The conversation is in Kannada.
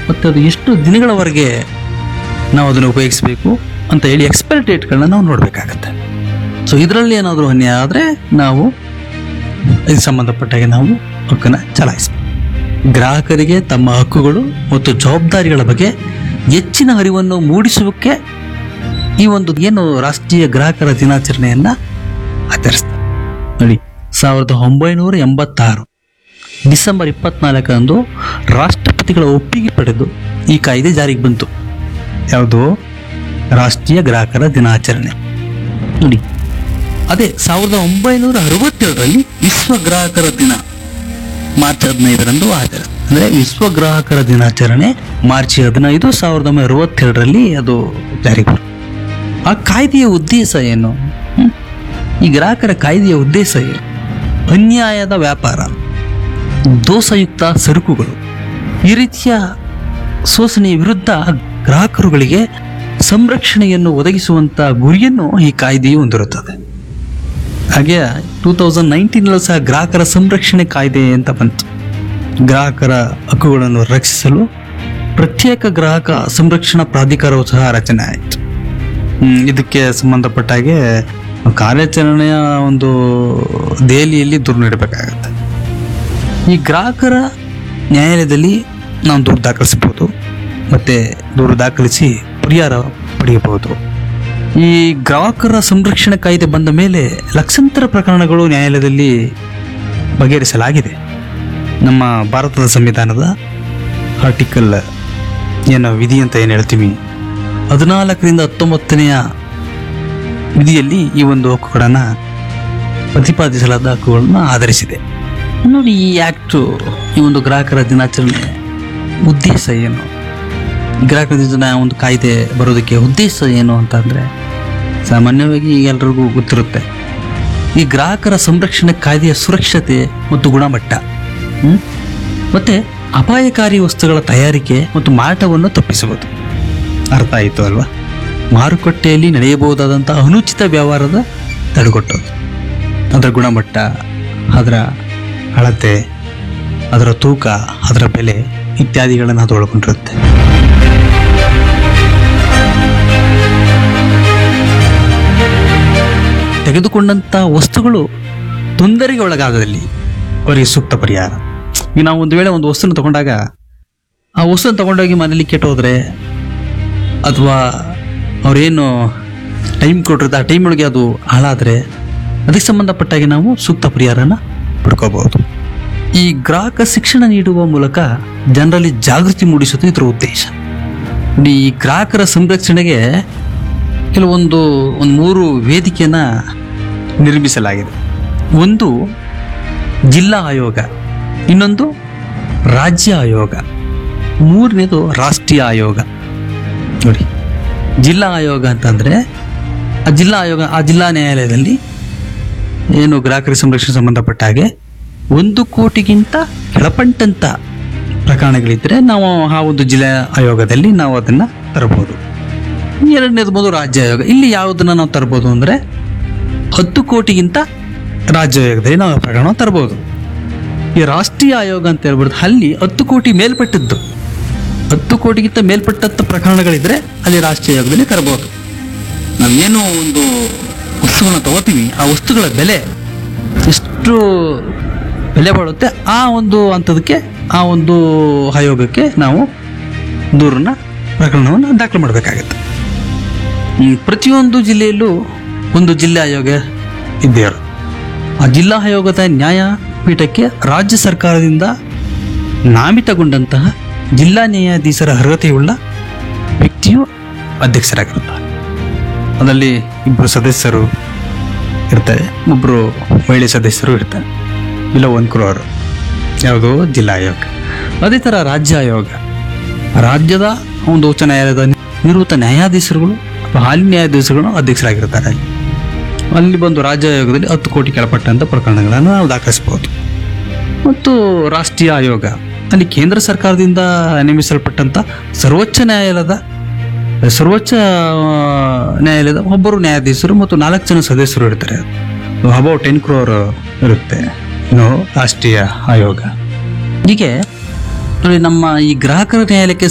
ಮತ್ತು ಅದು ಎಷ್ಟು ದಿನಗಳವರೆಗೆ ನಾವು ಅದನ್ನು ಉಪಯೋಗಿಸಬೇಕು ಅಂತ ಹೇಳಿ ಎಕ್ಸ್ಪೈರಿ ಡೇಟ್ಗಳನ್ನ ನಾವು ನೋಡಬೇಕಾಗತ್ತೆ ಸೊ ಇದರಲ್ಲಿ ಏನಾದರೂ ಅನ್ಯಾಯ ಆದರೆ ನಾವು ಇದಕ್ಕೆ ಸಂಬಂಧಪಟ್ಟಾಗೆ ನಾವು ಹಕ್ಕನ್ನು ಚಲಾಯಿಸಬೇಕು ಗ್ರಾಹಕರಿಗೆ ತಮ್ಮ ಹಕ್ಕುಗಳು ಮತ್ತು ಜವಾಬ್ದಾರಿಗಳ ಬಗ್ಗೆ ಹೆಚ್ಚಿನ ಅರಿವನ್ನು ಮೂಡಿಸುವಕ್ಕೆ ಈ ಒಂದು ಏನು ರಾಷ್ಟ್ರೀಯ ಗ್ರಾಹಕರ ದಿನಾಚರಣೆಯನ್ನ ಆಚರಿಸ್ತಾರೆ ನೋಡಿ ಸಾವಿರದ ಒಂಬೈನೂರ ಎಂಬತ್ತಾರು ಡಿಸೆಂಬರ್ ಇಪ್ಪತ್ನಾಲ್ಕರಂದು ರಾಷ್ಟ್ರಪತಿಗಳ ಒಪ್ಪಿಗೆ ಪಡೆದು ಈ ಕಾಯ್ದೆ ಜಾರಿಗೆ ಬಂತು ಯಾವುದು ರಾಷ್ಟ್ರೀಯ ಗ್ರಾಹಕರ ದಿನಾಚರಣೆ ನೋಡಿ ಅದೇ ಸಾವಿರದ ಒಂಬೈನೂರ ಅರವತ್ತೇಳರಲ್ಲಿ ವಿಶ್ವ ಗ್ರಾಹಕರ ದಿನ ಮಾರ್ಚ್ ಹದಿನೈದರಂದು ಆಚರಿಸ ಅಂದ್ರೆ ವಿಶ್ವ ಗ್ರಾಹಕರ ದಿನಾಚರಣೆ ಮಾರ್ಚ್ ಹದಿನೈದು ಸಾವಿರದ ಒಂಬೈನೂರ ಅರವತ್ತೆರಡರಲ್ಲಿ ಅದು ಜಾರಿಗೆ ಬಂತು ಆ ಕಾಯ್ದೆಯ ಉದ್ದೇಶ ಏನು ಹ್ಮ್? ಈ ಗ್ರಾಹಕರ ಕಾಯ್ದೆಯ ಉದ್ದೇಶ ಏನು ಅನ್ಯಾಯದ ವ್ಯಾಪಾರ ದೋಷಯುಕ್ತ ಸರಕುಗಳು ಈ ರೀತಿಯ ಶೋಷಣೆಯ ವಿರುದ್ಧ ಗ್ರಾಹಕರುಗಳಿಗೆ ಸಂರಕ್ಷಣೆಯನ್ನು ಒದಗಿಸುವಂತ ಗುರಿಯನ್ನು ಈ ಕಾಯ್ದೆಯು ಹೊಂದಿರುತ್ತದೆ ಹಾಗೆ ಟೂ ತೌಸಂಡ್ ನೈನ್ಟೀನಲ್ಲೂ ಸಹ ಗ್ರಾಹಕರ ಸಂರಕ್ಷಣೆ ಕಾಯ್ದೆ ಅಂತ ಬಂತು ಗ್ರಾಹಕರ ಹಕ್ಕುಗಳನ್ನು ರಕ್ಷಿಸಲು ಪ್ರತ್ಯೇಕ ಗ್ರಾಹಕ ಸಂರಕ್ಷಣಾ ಪ್ರಾಧಿಕಾರವು ಸಹ ರಚನೆ ಆಯಿತು ಹ್ಮ್, ಇದಕ್ಕೆ ಸಂಬಂಧಪಟ್ಟ ಹಾಗೆ ಕಾರ್ಯಾಚರಣೆಯ ಒಂದು ದೆಹಲಿಯಲ್ಲಿ ದೂರು ನೀಡಬೇಕಾಗತ್ತೆ ಈ ಗ್ರಾಹಕರ ನ್ಯಾಯಾಲಯದಲ್ಲಿ ನಾವು ದೂರು ದಾಖಲಿಸಬಹುದು ಮತ್ತೆ ದೂರು ದಾಖಲಿಸಿ ಪರಿಹಾರ ಪಡೆಯಬಹುದು ಈ ಗ್ರಾಹಕರ ಸಂರಕ್ಷಣೆ ಕಾಯ್ದೆ ಬಂದ ಮೇಲೆ ಲಕ್ಷಾಂತರ ಪ್ರಕರಣಗಳು ನ್ಯಾಯಾಲಯದಲ್ಲಿ ಬಗೆಹರಿಸಲಾಗಿದೆ ನಮ್ಮ ಭಾರತದ ಸಂವಿಧಾನದ ಆರ್ಟಿಕಲ್ ಏನು ವಿಧಿ ಅಂತ ಏನು ಹೇಳ್ತೀವಿ ಹದಿನಾಲ್ಕರಿಂದ ಹತ್ತೊಂಬತ್ತನೆಯ ವಿಧಿಯಲ್ಲಿ ಈ ಒಂದು ಹಕ್ಕುಗಳನ್ನು ಪ್ರತಿಪಾದಿಸಲಾದ ಹಕ್ಕುಗಳನ್ನು ಆಧರಿಸಿದೆ ನೋಡಿ ಈ ಆ್ಯಕ್ಟು ಈ ಒಂದು ಗ್ರಾಹಕರ ದಿನಾಚರಣೆ ಉದ್ದೇಶ ಏನು ಗ್ರಾಹಕರ ದಿನ ಒಂದು ಕಾಯ್ದೆ ಬರೋದಕ್ಕೆ ಉದ್ದೇಶ ಏನು ಅಂತಂದರೆ ಸಾಮಾನ್ಯವಾಗಿ ಎಲ್ರಿಗೂ ಗೊತ್ತಿರುತ್ತೆ ಈ ಗ್ರಾಹಕರ ಸಂರಕ್ಷಣೆ ಕಾಯ್ದೆಯ ಸುರಕ್ಷತೆ ಮತ್ತು ಗುಣಮಟ್ಟ ಹ್ಮ್? ಮತ್ತೆ ಅಪಾಯಕಾರಿ ವಸ್ತುಗಳ ತಯಾರಿಕೆ ಮತ್ತು ಮಾರಾಟವನ್ನು ತಪ್ಪಿಸುವುದು ಅರ್ಥ ಆಯಿತು ಅಲ್ವಾ ಮಾರುಕಟ್ಟೆಯಲ್ಲಿ ನಡೆಯಬಹುದಾದಂಥ ಅನುಚಿತ ವ್ಯವಹಾರದ ತಡೆಗಟ್ಟೋದು ಅದರ ಗುಣಮಟ್ಟ ಅದರ ಅಳತೆ ಅದರ ತೂಕ ಅದರ ಬೆಲೆ ಇತ್ಯಾದಿಗಳನ್ನು ಅದು ಒಳಗೊಂಡಿರುತ್ತೆ ತೆಗೆದುಕೊಂಡಂಥ ವಸ್ತುಗಳು ತೊಂದರೆಗೆ ಒಳಗಾಗದಲ್ಲಿ ಅವರಿಗೆ ಸೂಕ್ತ ಪರಿಹಾರ ಈಗ ನಾವು ಒಂದು ವೇಳೆ ಒಂದು ವಸ್ತುನ ತಗೊಂಡಾಗ ಆ ವಸ್ತುನ ತಗೊಂಡೋಗಿ ಮನೇಲಿ ಕೆಟ್ಟೋದ್ರೆ ಅಥವಾ ಅವರೇನು ಟೈಮ್ ಕೊಟ್ಟಿರ್ತಾರೆ ಆ ಟೈಮ್ ಒಳಗೆ ಅದು ಹಾಳಾದರೆ ಅದಕ್ಕೆ ಸಂಬಂಧಪಟ್ಟಾಗೆ ನಾವು ಸೂಕ್ತ ಪರಿಹಾರನ ಪಡ್ಕೋಬಹುದು ಈ ಗ್ರಾಹಕ ಶಿಕ್ಷಣ ನೀಡುವ ಮೂಲಕ ಜನರಲ್ಲಿ ಜಾಗೃತಿ ಮೂಡಿಸುವುದು ಇದರ ಉದ್ದೇಶ ನೋಡಿ, ಈ ಗ್ರಾಹಕರ ಸಂರಕ್ಷಣೆಗೆ ಕೆಲವೊಂದು ಒಂದು ಮೂರು ವೇದಿಕೆಯನ್ನ ನಿರ್ಮಿಸಲಾಗಿದೆ ಒಂದು ಜಿಲ್ಲಾ ಆಯೋಗ ಇನ್ನೊಂದು ರಾಜ್ಯ ಆಯೋಗ ಮೂರನೇದು ರಾಷ್ಟ್ರೀಯ ಆಯೋಗ ನೋಡಿ ಜಿಲ್ಲಾ ಆಯೋಗ ಅಂತಂದ್ರೆ ಆ ಜಿಲ್ಲಾ ಆಯೋಗ ಆ ಜಿಲ್ಲಾ ನ್ಯಾಯಾಲಯದಲ್ಲಿ ಏನು ಗ್ರಾಹಕರ ಸಂರಕ್ಷಣೆ ಸಂಬಂಧಪಟ್ಟ ಹಾಗೆ ಒಂದು ಕೋಟಿಗಿಂತ ಕೆಳಪಟ್ಟಂತ ಪ್ರಕರಣಗಳಿದ್ರೆ ನಾವು ಆ ಒಂದು ಜಿಲ್ಲಾ ಆಯೋಗದಲ್ಲಿ ನಾವು ಅದನ್ನ ತರಬಹುದು ಎರಡನೇದು ಬಂದು ರಾಜ್ಯ ಆಯೋಗ ಇಲ್ಲಿ ಯಾವುದನ್ನ ನಾವು ತರಬಹುದು ಅಂದ್ರೆ ಹತ್ತು ಕೋಟಿಗಿಂತ ರಾಜ್ಯ ಆಯೋಗದಲ್ಲಿ ನಾವು ಪ್ರಕರಣ ತರಬಹುದು ಈ ರಾಷ್ಟ್ರೀಯ ಆಯೋಗ ಅಂತ ಹೇಳ್ಬಿಡ್ದು ಅಲ್ಲಿ ಹತ್ತು ಕೋಟಿ ಮೇಲ್ಪಟ್ಟದ್ದು ಹತ್ತು ಕೋಟಿಗಿಂತ ಮೇಲ್ಪಟ್ಟಂತ ಪ್ರಕರಣಗಳಿದ್ರೆ ಅಲ್ಲಿ ರಾಷ್ಟ್ರೀಯ ಆಯೋಗದಲ್ಲಿ ತರಬಹುದು ನಾವೇನು ಒಂದು ವಸ್ತುಗಳನ್ನ ತಗೋತೀವಿ ಆ ವಸ್ತುಗಳ ಬೆಲೆ ಎಷ್ಟು ಬೆಲೆ ಬಾಳುತ್ತೆ ಆ ಒಂದು ಹಂತದಕ್ಕೆ ಆ ಒಂದು ಆಯೋಗಕ್ಕೆ ನಾವು ದೂರನ್ನ ಪ್ರಕರಣವನ್ನು ದಾಖಲು ಮಾಡಬೇಕಾಗತ್ತೆ ಹ್ಮ್, ಪ್ರತಿಯೊಂದು ಜಿಲ್ಲೆಯಲ್ಲೂ ಒಂದು ಜಿಲ್ಲಾ ಆಯೋಗ ಇದ್ದೇ ಇರುತ್ತೆ. ಆ ಜಿಲ್ಲಾ ಆಯೋಗದ ನ್ಯಾಯಪೀಠಕ್ಕೆ ರಾಜ್ಯ ಸರ್ಕಾರದಿಂದ ನಾಮಿತಗೊಂಡಂತಹ ಜಿಲ್ಲಾ ನ್ಯಾಯಾಧೀಶರ ಅರ್ಹತೆಯುಳ್ಳ ವ್ಯಕ್ತಿಯು ಅಧ್ಯಕ್ಷರಾಗಿರುತ್ತಾರೆ ಅದರಲ್ಲಿ ಇಬ್ಬರು ಸದಸ್ಯರು ಇರ್ತಾರೆ ಒಬ್ಬರು ಮಹಿಳೆ ಸದಸ್ಯರು ಇರ್ತಾರೆ ಇಲ್ಲ ಒಂದು ಕ್ರೋರು ಯಾವುದು ಜಿಲ್ಲಾ ಆಯೋಗ ಅದೇ ಥರ ರಾಜ್ಯ ಆಯೋಗ ರಾಜ್ಯದ ಒಂದು ಉಚ್ಚ ನ್ಯಾಯಾಲಯದ ನಿವೃತ್ತ ನ್ಯಾಯಾಧೀಶರುಗಳು ಅಥವಾ ಹಾಲಿ ನ್ಯಾಯಾಧೀಶರುಗಳು ಅಧ್ಯಕ್ಷರಾಗಿರ್ತಾರೆ ಅಲ್ಲಿ ಬಂದು ರಾಜ್ಯ ಆಯೋಗದಲ್ಲಿ ಹತ್ತು ಕೋಟಿ ಕೆಳಪಟ್ಟಂಥ ಪ್ರಕರಣಗಳನ್ನು ನಾವು ದಾಖಲಿಸಬಹುದು ಮತ್ತು ರಾಷ್ಟ್ರೀಯ ಆಯೋಗ ಅಲ್ಲಿ ಕೇಂದ್ರ ಸರ್ಕಾರದಿಂದ ನೇಮಿಸಲ್ಪಟ್ಟಂಥ ಸರ್ವೋಚ್ಚ ನ್ಯಾಯಾಲಯದ ಸರ್ವೋಚ್ಚ ಆ, ನ್ಯಾಯಾಲಯದ ಒಬ್ಬರು ನ್ಯಾಯಾಧೀಶರು ಮತ್ತು ನಾಲ್ಕು ಜನ ಸದಸ್ಯರು ಇರ್ತಾರೆ ಅಬೌಟ್ ಟೆನ್ ಕ್ರೋರ್ ಇರುತ್ತೆ ಇನ್ನು ರಾಷ್ಟ್ರೀಯ ಆಯೋಗ ಹೀಗೆ ನೋಡಿ ನಮ್ಮ ಈ ಗ್ರಾಹಕರ ನ್ಯಾಯಾಲಯಕ್ಕೆ